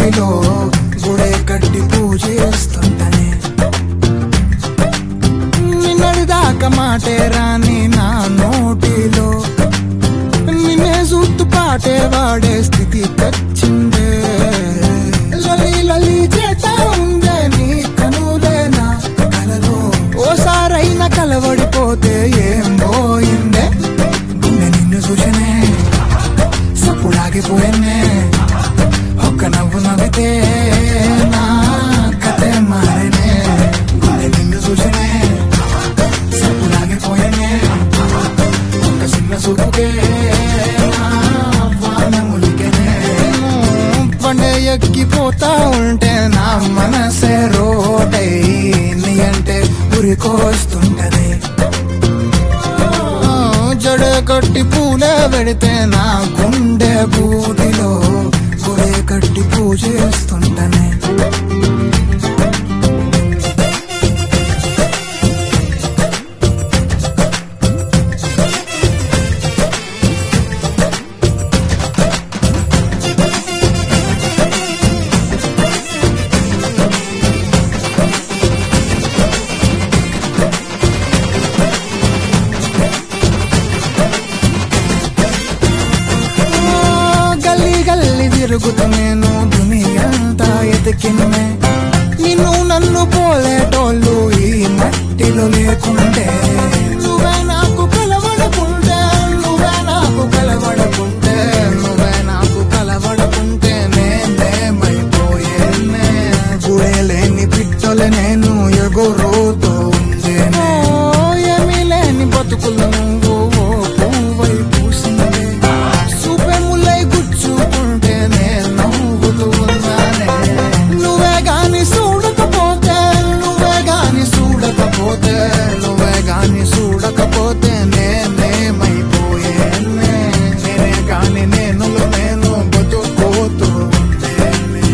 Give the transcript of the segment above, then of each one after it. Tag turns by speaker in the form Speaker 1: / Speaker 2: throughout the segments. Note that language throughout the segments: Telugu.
Speaker 1: గూటిలో గుడే కట్టి పూజిస్తుంటనే నిన్నటిదాకా మాటే రాని నా నోటిలో నిన్నే చూస్తూ పాటే వాడే స్థితి తెచ్చిందే లలి లలి చేత ఉందే నీ కనులేనా కలలో ఓసారైనా కలవడిపోతే ఏం పోయిందే గుండె నిన్ను చూసనే సప్పుడాగిపోయానే ఒక్క నవ్వు నవ్వితే నా కథే మారేనే గుండె నిన్ను చూసనే సప్పుడాగిపోయానే ఒక్క చిన్న చూపుకే నా వాన ములికెనే పండే ఎక్కిపోతా ఉంటే నా మనసే రోడై నీ అంటే ఉరికొస్తుంటది జడ కట్టి పూలే పెడితే నా గుండె బూడిలో గుడే కట్టి పూజేస్తుంటనే గల్లీ గల్లీ తిరుగుతూ నేను దునియంతా ఎతికిన్నే నిన్ను నన్ను పోలేటోళ్ళు ఈ మట్టిలో లేకుంటే నువ్వే నాకు కలవడకుంటే నువ్వే నాకు కలవడకుంటే నువ్వే నాకు కలవడకుంటే నేనేమైపోయేనే గుడే లేని పిట్టలు నేను ఎగురుతూ ఉండేనే ఏమీ లేని బతుకులు నువ్వు ఓ పువ్వై పూసిందే చూపే ముల్లై గుచ్చుకుంటే నేను నవ్వుతూ ఉన్నానే నువ్వే గాని చూడకపోతే నువ్వే గాని చూడకపోతే నువ్వే గాని చూడకపోతే నేనేమైపోయేనే నేనే గాని నేను నేను బతుకుతూ ఉండేనే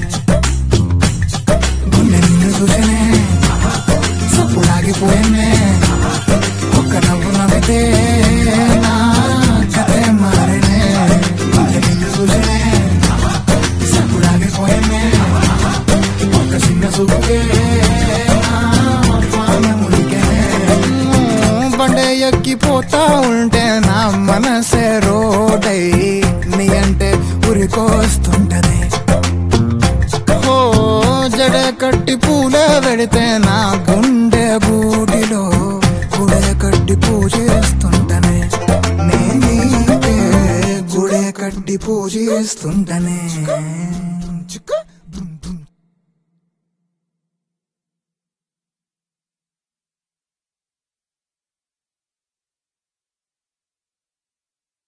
Speaker 1: గుండె నిన్ను చూసనే సప్పుడాగిపోయానే ఒక్క నవ్వు నవ్వితే నా కథే మారేనే గుండె నిన్ను చూసనే సప్పుడాగిపోయానే ఒక్క చిన్న చూపుకే నా పాన ములికెనే. బండే ఎక్కిపోతా ఉంటే నా మనసే రోడై నీ అంటే ఉరికొస్తుంటది ఓ జడ కట్టి పూల పెడితే నా గుండె బూడిలో గుడే కట్టి పూజిస్తుంటనే నేనీకే గుడే కట్టి పూజిస్తుంటనే చిక్కు